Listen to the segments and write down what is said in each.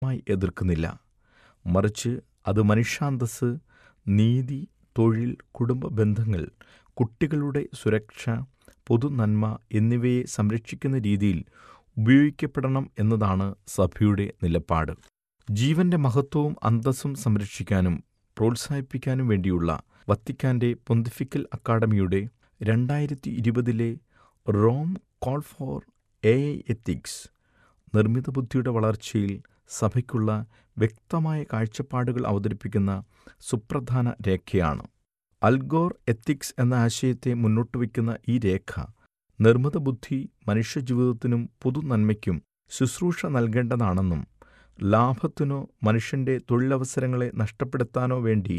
ശക്തമായി എതിർക്കുന്നില്ല മറിച്ച് അത് മനുഷ്യാന്തസ് നീതി തൊഴിൽ കുടുംബ ബന്ധങ്ങൾ കുട്ടികളുടെ സുരക്ഷ പൊതുനന്മ എന്നിവയെ സംരക്ഷിക്കുന്ന രീതിയിൽ ഉപയോഗിക്കപ്പെടണം എന്നതാണ് സഭയുടെ നിലപാട് ജീവന്റെ മഹത്വവും അന്തസ്സും സംരക്ഷിക്കാനും പ്രോത്സാഹിപ്പിക്കാനും വേണ്ടിയുള്ള വത്തിക്കാന്റെ പൊന്തിഫിക്കൽ അക്കാഡമിയുടെ രണ്ടായിരത്തി ഇരുപതിലെ Rome call for A I ethics നിർമ്മിത ബുദ്ധിയുടെ വളർച്ചയിൽ സഭയ്ക്കുള്ള വ്യക്തമായ കാഴ്ചപ്പാടുകൾ അവതരിപ്പിക്കുന്ന സുപ്രധാന രേഖയാണ് അൽഗോർ എത്തിക്സ് എന്ന ആശയത്തെ മുന്നോട്ട് വയ്ക്കുന്ന ഈ രേഖ നിർമ്മിത ബുദ്ധി മനുഷ്യജീവിതത്തിനും പൊതുനന്മയ്ക്കും ശുശ്രൂഷ നൽകേണ്ടതാണെന്നും ലാഭത്തിനോ മനുഷ്യന്റെ തൊഴിലവസരങ്ങളെ നഷ്ടപ്പെടുത്താനോ വേണ്ടി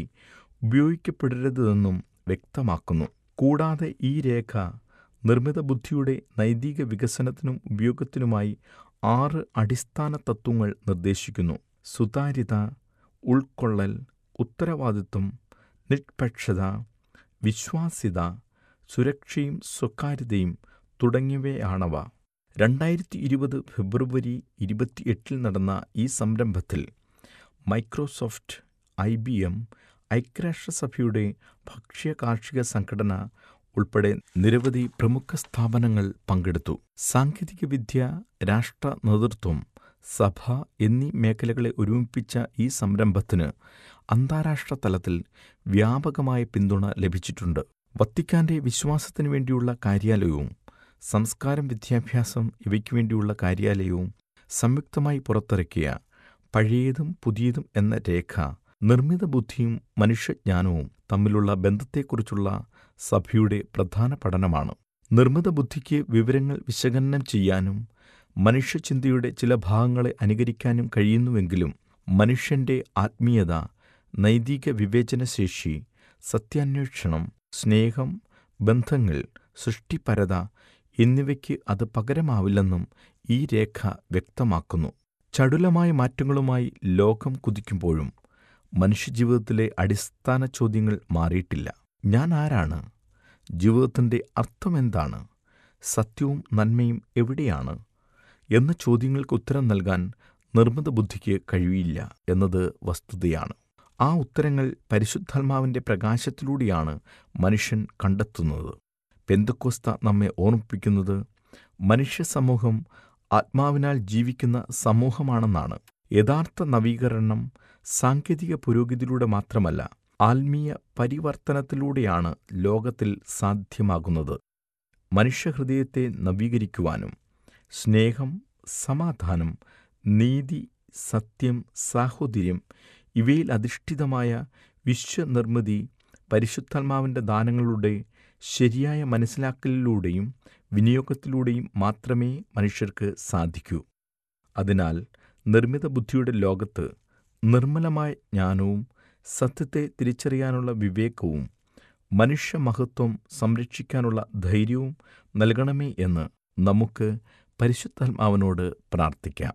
ഉപയോഗിക്കപ്പെടരുതെന്നും വ്യക്തമാക്കുന്നു കൂടാതെ ഈ രേഖ നിർമ്മിത ബുദ്ധിയുടെ നൈതിക വികസനത്തിനും ഉപയോഗത്തിനുമായി ആറ് അടിസ്ഥാന തത്വങ്ങൾ നിർദ്ദേശിക്കുന്നു സുതാര്യത ഉൾക്കൊള്ളൽ ഉത്തരവാദിത്വം നിഷ്പക്ഷത വിശ്വാസ്യത സുരക്ഷയും സ്വകാര്യതയും തുടങ്ങിയവയാണവ രണ്ടായിരത്തി ഇരുപത് ഫെബ്രുവരി ഇരുപത്തിയെട്ടിൽ നടന്ന ഈ സംരംഭത്തിൽ മൈക്രോസോഫ്റ്റ് ഐ ബി എം ഐക്യരാഷ്ട്രസഭയുടെ ഭക്ഷ്യ കാർഷിക സംഘടന ഉൾപ്പെടെ നിരവധി പ്രമുഖ സ്ഥാപനങ്ങൾ പങ്കെടുത്തു സാങ്കേതികവിദ്യ രാഷ്ട്ര നേതൃത്വം സഭ എന്നീ മേഖലകളെ ഒരുമിപ്പിച്ച ഈ സംരംഭത്തിന് അന്താരാഷ്ട്ര തലത്തിൽ വ്യാപകമായ പിന്തുണ ലഭിച്ചിട്ടുണ്ട് വത്തിക്കാന്റെ വിശ്വാസത്തിനു വേണ്ടിയുള്ള കാര്യാലയവും സംസ്കാരം വിദ്യാഭ്യാസം ഇവയ്ക്കു വേണ്ടിയുള്ള കാര്യാലയവും സംയുക്തമായി പുറത്തിറക്കിയ പഴയതും പുതിയതും എന്ന രേഖ നിർമ്മിത ബുദ്ധിയും മനുഷ്യജ്ഞാനവും തമ്മിലുള്ള ബന്ധത്തെക്കുറിച്ചുള്ള സഭയുടെ പ്രധാന പഠനമാണ് നിർമ്മിത ബുദ്ധിക്ക് വിവരങ്ങൾ വിശകലനം ചെയ്യാനും മനുഷ്യചിന്തയുടെ ചില ഭാഗങ്ങളെ അനുകരിക്കാനും കഴിയുന്നുവെങ്കിലും മനുഷ്യന്റെ ആത്മീയത നൈതിക വിവേചനശേഷി സത്യാന്വേഷണം സ്നേഹം ബന്ധങ്ങൾ സൃഷ്ടിപരത എന്നിവയ്ക്ക് അത് പകരമാവില്ലെന്നും ഈ രേഖ വ്യക്തമാക്കുന്നു ചടുലമായ മാറ്റങ്ങളുമായി ലോകം കുതിക്കുമ്പോഴും മനുഷ്യജീവിതത്തിലെ അടിസ്ഥാന ചോദ്യങ്ങൾ മാറിയിട്ടില്ല ഞാൻ ആരാണ് ജീവിതത്തിൻ്റെ അർത്ഥമെന്താണ് സത്യവും നന്മയും എവിടെയാണ് എന്ന ചോദ്യങ്ങൾക്ക് ഉത്തരം നൽകാൻ നിർമ്മിത ബുദ്ധിക്ക് കഴിയില്ല എന്നത് വസ്തുതയാണ് ആ ഉത്തരങ്ങൾ പരിശുദ്ധാത്മാവിൻ്റെ പ്രകാശത്തിലൂടെയാണ് മനുഷ്യൻ കണ്ടെത്തുന്നത് പെന്തക്കോസ്ത നമ്മെ ഓർമ്മിപ്പിക്കുന്നത് മനുഷ്യ സമൂഹം ആത്മാവിനാൽ ജീവിക്കുന്ന സമൂഹമാണെന്നാണ് യഥാർത്ഥ നവീകരണം സാങ്കേതിക പുരോഗതിയിലൂടെ മാത്രമല്ല ആത്മീയ പരിവർത്തനത്തിലൂടെയാണ് ലോകത്തിൽ സാധ്യമാകുന്നത് മനുഷ്യഹൃദയത്തെ നവീകരിക്കുവാനും സ്നേഹം സമാധാനം നീതി സത്യം സാഹോദര്യം ഇവയിൽ അധിഷ്ഠിതമായ വിശ്വനിർമ്മിതി പരിശുദ്ധാത്മാവിൻ്റെ ദാനങ്ങളുടെ ശരിയായ മനസ്സിലാക്കലിലൂടെയും വിനിയോഗത്തിലൂടെയും മാത്രമേ മനുഷ്യർക്ക് സാധിക്കൂ അതിനാൽ നിർമ്മിത ബുദ്ധിയുടെ ലോകത്ത് നിർമ്മലമായ ജ്ഞാനവും സത്യത്തെ തിരിച്ചറിയാനുള്ള വിവേകവും മനുഷ്യമഹത്വം സംരക്ഷിക്കാനുള്ള ധൈര്യവും നൽകണമേ എന്ന് നമുക്ക് പരിശുദ്ധാത്മാവിനോട് പ്രാർത്ഥിക്കാം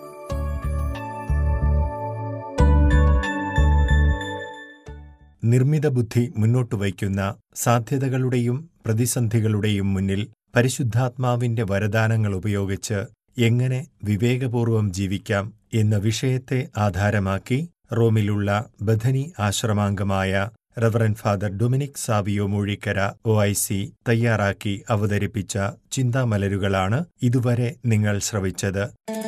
നിർമ്മിത ബുദ്ധി മുന്നോട്ട് വയ്ക്കുന്ന സാധ്യതകളുടെയും പ്രതിസന്ധികളുടെയും മുന്നിൽ പരിശുദ്ധാത്മാവിന്റെ വരദാനങ്ങൾ ഉപയോഗിച്ച് എങ്ങനെ വിവേകപൂർവം ജീവിക്കാം എന്ന വിഷയത്തെ ആധാരമാക്കി റോമിലുള്ള ബഥനി ആശ്രമാംഗമായ reverend father Dominic Savio Moozhikkara O I C തയ്യാറാക്കി അവതരിപ്പിച്ച ചിന്താമലരുകളാണ് ഇതുവരെ നിങ്ങൾ ശ്രവിച്ചത്